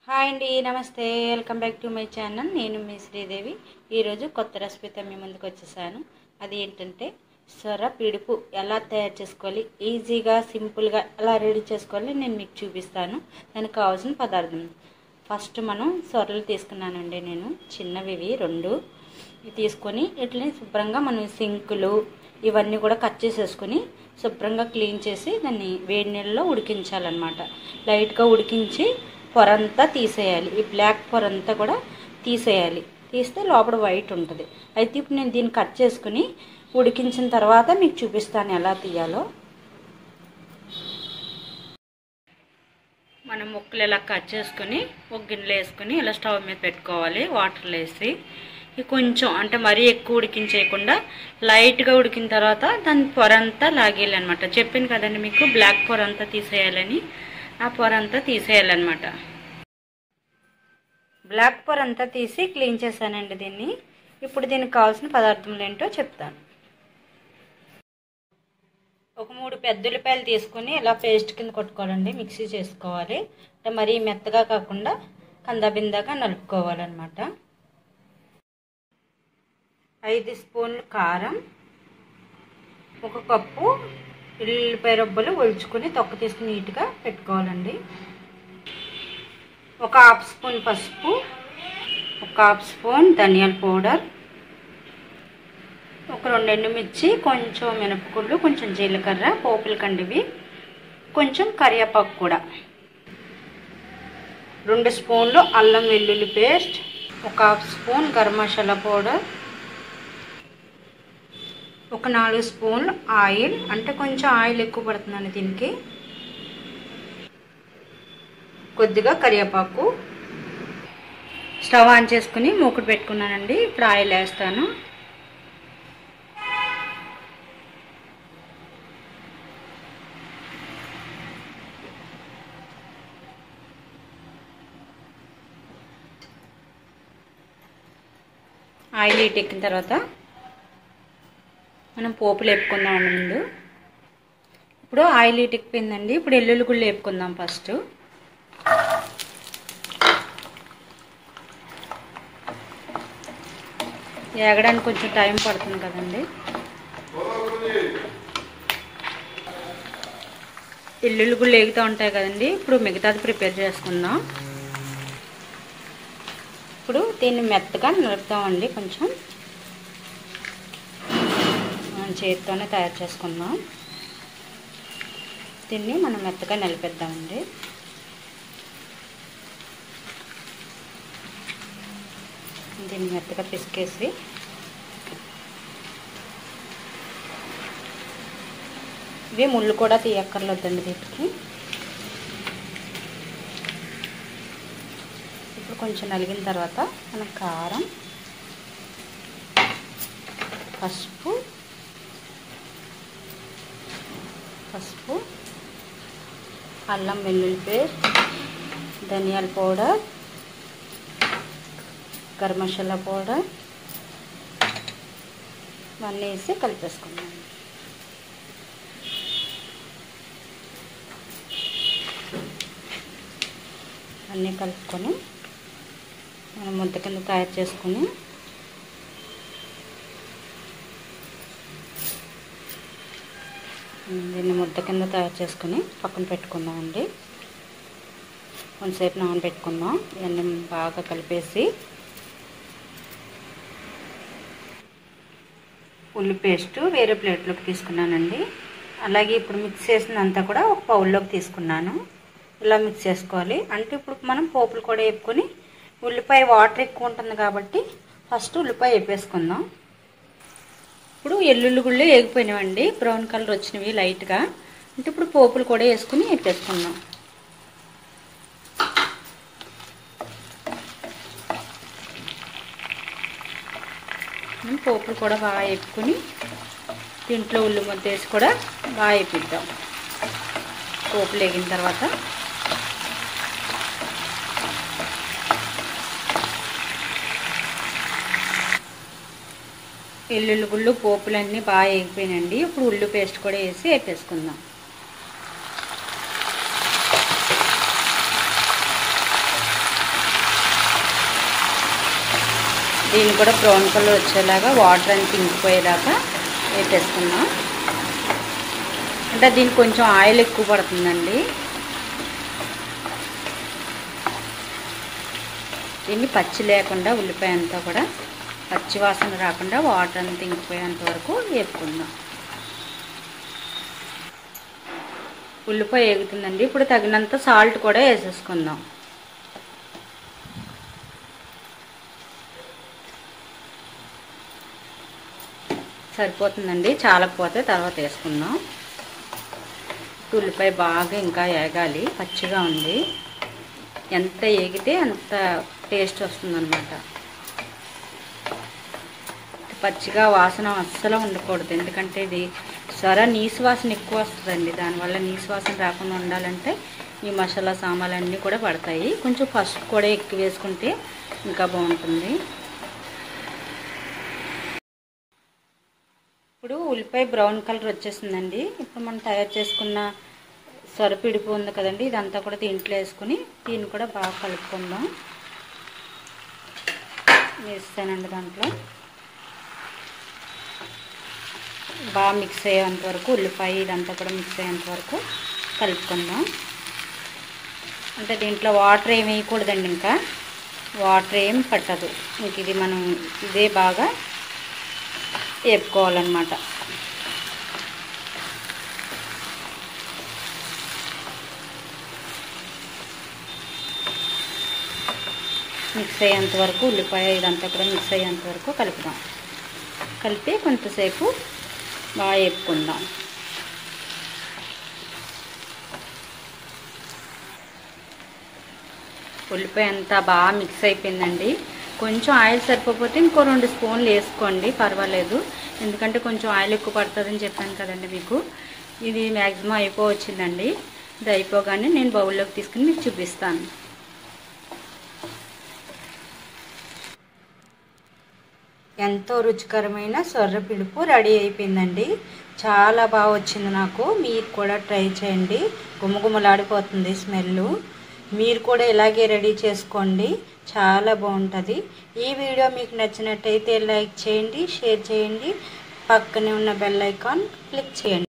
hi అండి నమస్తే welcome back to my channel నేను మీ శ్రీదేవి ఈరోజు కొత్త రెసిపీతో మీ ముందుకు వచ్చేసాను అది ఏంటంటే సొర పిడుపు ఎలా తయారు చేసుకోవాలి ఈజీగా సింపుల్గా ఎలా రెడీ చేసుకోవాలి నేను మీకు చూపిస్తాను దానికి కావాల్సిన పదార్థం ఫస్ట్ మనం సొరలు తీసుకున్నానండి నేను చిన్నవి ఇవి రెండు ఇవి తీసుకొని ఇట్లనే శుభ్రంగా మనం సింకులు ఇవన్నీ కూడా కట్ చేసేసుకొని శుభ్రంగా క్లీన్ చేసి దాన్ని వేడి నీళ్ళలో ఉడికించాలన్నమాట లైట్గా ఉడికించి పొరంతా తీసేయాలి ఈ బ్లాక్ పొరంతా కూడా తీసేయాలి తీస్తే లోపల వైట్ ఉంటుంది అయితే ఇప్పుడు నేను దీన్ని కట్ చేసుకుని ఉడికించిన తర్వాత మీకు చూపిస్తాను ఎలా తీయాలో మనం ముక్కలు ఇలా కట్ చేసుకుని ఒక గిన్నెలో వేసుకుని ఇలా స్టవ్ మీద పెట్టుకోవాలి వాటర్లో వేసి ఇది కొంచెం అంటే మరీ ఎక్కువ ఉడికించేయకుండా లైట్గా ఉడికిన తర్వాత దాని పొర అంతా లాగేయాలి అనమాట చెప్పాను కదండి మీకు బ్లాక్ పొర అంతా తీసేయాలని ఆ పొర అంతా తీసేయాలన్నమాట బ్లాక్ పొర అంతా తీసి క్లీన్ చేశానండి దీన్ని ఇప్పుడు దీనికి కావాల్సిన పదార్థములు ఏంటో చెప్తాను ఒక మూడు పెద్ద ఉల్లిపాయలు తీసుకుని ఇలా పేస్ట్ కింద కొట్టుకోవాలండి మిక్సీ చేసుకోవాలి అంటే మరీ మెత్తగా కాకుండా కందబిందాగా నలుపుకోవాలన్నమాట ఐదు స్పూన్లు కారం ఒక కప్పు ఉల్లిపాయ రొబ్బలు ఒలుచుకొని తొక్క తీసుకుని నీట్గా పెట్టుకోవాలండి ఒక హాఫ్ స్పూన్ పసుపు ఒక హాఫ్ స్పూన్ ధనియాల పౌడర్ ఒక రెండు ఎండుమిర్చి కొంచెం మినపగుళ్ళు కొంచెం జీలకర్ర పోపులు కండివి కొంచెం కరివేపాకు కూడా రెండు స్పూన్లు అల్లం వెల్లుల్లి పేస్ట్ ఒక half spoon garam masala powder ఒక నాలుగు స్పూన్లు ఆయిల్ అంటే కొంచెం ఆయిల్ ఎక్కువ పడుతుందండి దీనికి కొద్దిగా కరివేపాకు స్టవ్ ఆన్ చేసుకుని మూకుడు పెట్టుకున్నానండి ఇప్పుడు ఆయిల్ వేస్తాను ఆయిల్ హీట్ ఎక్కిన తర్వాత మనం పోపులు వేపుకుందామండి ముందు ఇప్పుడు ఆయిల్ హీట్ ఎక్కిపోయిందండి ఇప్పుడు ఎల్లుల్లి గుళ్ళు వేపుకుందాం ఫస్ట్ ఏగడానికి కొంచెం టైం పడుతుంది కదండి ఎల్లుల్లి గుళ్ళు వేగుతూ ఉంటాయి కదండి ఇప్పుడు మిగతాది ప్రిపేర్ చేసుకుందాం ఇప్పుడు దీన్ని మెత్తగా నలుపుతామండి కొంచెం మనం చేతితోనే తయారు చేసుకుందాం దీన్ని మనం మెత్తగా నిలిపేద్దామండి దీన్ని మెత్తగా పిసికేసి ఇవి ముళ్ళు కూడా తీయక్కర్లేదండి వీటికి ఇప్పుడు కొంచెం నలిగిన తర్వాత మనం కారం పసుపు పసుపు అల్లం వెల్లుల్లి పేస్ట్ ధనియాల పౌడర్ గరం మసాలా పౌడర్ ఇవన్నీ వేసి కలిపేసుకుందాం అన్నీ కలుపుకొని మనం ముద్ద కింద తయారు చేసుకుని దీన్ని ముద్ద కింద తయారు చేసుకుని పక్కన పెట్టుకుందామండి కొంతసేపు నానబెట్టుకుందాం ఇవన్నీ బాగా కలిపేసి ఉల్లి పేస్ట్ వేరే ప్లేట్లోకి తీసుకున్నానండి అలాగే ఇప్పుడు మిక్స్ చేసినంతా కూడా ఒక పౌల్లోకి తీసుకున్నాను ఇలా మిక్స్ చేసుకోవాలి అంటే ఇప్పుడు మనం పోపులు కూడా వేపుకొని ఉల్లిపాయ వాటర్ ఎక్కువ ఉంటుంది కాబట్టి ఫస్ట్ ఉల్లిపాయ వేపేసుకుందాం ఇప్పుడు ఎల్లుల్లి గుళ్ళు వేగిపోయినవండి బ్రౌన్ కలర్ వచ్చినవి లైట్గా అంటే ఇప్పుడు పోపులు కూడా వేసుకుని వేపేసుకుందాం పోపులు కూడా బాగా వేపుకొని దీంట్లో ఉల్లి ముద్ద వేసి కూడా బాగా వేపిద్దాం పోపులు వేగిన తర్వాత ఎల్లుల్లి గుళ్ళు పోపులన్నీ బాగా వేగిపోయినండి ఇప్పుడు ఉల్లి పేస్ట్ కూడా వేసి వేపేసుకుందాం దీన్ని కూడా బ్రౌన్ కలర్ వచ్చేలాగా వాటర్ అంతా ఇంకిపోయేదాకా వేపేసుకుందాం అంటే దీనికి కొంచెం ఆయిల్ ఎక్కువ పడుతుందండి దీన్ని పచ్చి లేకుండా ఉల్లిపాయ అంతా కూడా పచ్చి వాసన రాకుండా వాటర్ అంతా ఇంకిపోయేంత వరకు వేపుకుందాం ఉల్లిపాయ ఎగుతుందండి ఇప్పుడు తగినంత సాల్ట్ కూడా వేసేసుకుందాం సరిపోతుందండి చాలకపోతే తర్వాత వేసుకుందాం ఉల్లిపాయ బాగా ఇంకా ఏగాలి పచ్చిగా ఉంది ఎంత ఏగితే అంత టేస్ట్ వస్తుందన్నమాట పచ్చిగా వాసన అస్సలు ఉండకూడదు ఎందుకంటే ఇది సర నీసు వాసన ఎక్కువ వస్తుందండి దానివల్ల నీసు వాసన రాకుండా ఉండాలంటే ఈ మసాలా సామాన్లు అన్నీ కూడా పడతాయి కొంచెం పసుపు కూడా ఎక్కువ వేసుకుంటే ఇంకా బాగుంటుంది ఇప్పుడు ఉల్లిపాయ బ్రౌన్ కలర్ వచ్చేసిందండి ఇప్పుడు మనం తయారు చేసుకున్న సొరపిడుపు ఉంది కదండి ఇదంతా కూడా దీంట్లో వేసుకుని దీన్ని కూడా బాగా కలుపుకుందాం వేస్తానండి దాంట్లో బాగా మిక్స్ అయ్యేంత వరకు ఉల్లిపాయ ఇదంతా కూడా మిక్స్ అయ్యేంత వరకు కలుపుకుందాం అంటే దీంట్లో వాటర్ ఏమి వేయకూడదండి ఇంకా వాటర్ ఏం పట్టదు ఇంక ఇది మనం ఇదే బాగా వేపుకోవాలన్నమాట మిక్స్ అయ్యేంత వరకు ఉల్లిపాయ ఇదంతా కూడా మిక్స్ అయ్యేంత వరకు కలుపుదాం కలిపి కొంతసేపు బాగా వేపుకుందాం ఉల్లిపాయ అంతా బాగా మిక్స్ అయిపోయిందండి కొంచెం ఆయిల్ సరిపోతే ఇంకో రెండు స్పూన్లు వేసుకోండి పర్వాలేదు ఎందుకంటే కొంచెం ఆయిల్ ఎక్కువ పడుతుందని చెప్పాను కదండి మీకు ఇది మ్యాక్సిమం అయిపోవచ్చిందండి ఇది అయిపోగానే నేను బౌల్లోకి తీసుకుని మీకు చూపిస్తాను ఎంతో రుచికరమైన సొర్ర పిడుపు రెడీ అయిపోయిందండి చాలా బాగా వచ్చింది నాకు మీరు కూడా ట్రై చేయండి గుమగుమలాడిపోతుంది స్మెల్ మీరు కూడా ఇలాగే రెడీ చేసుకోండి చాలా బాగుంటుంది ఈ వీడియో మీకు నచ్చినట్టయితే లైక్ చేయండి షేర్ చేయండి పక్కనే ఉన్న బెల్ ఐకాన్ క్లిక్ చేయండి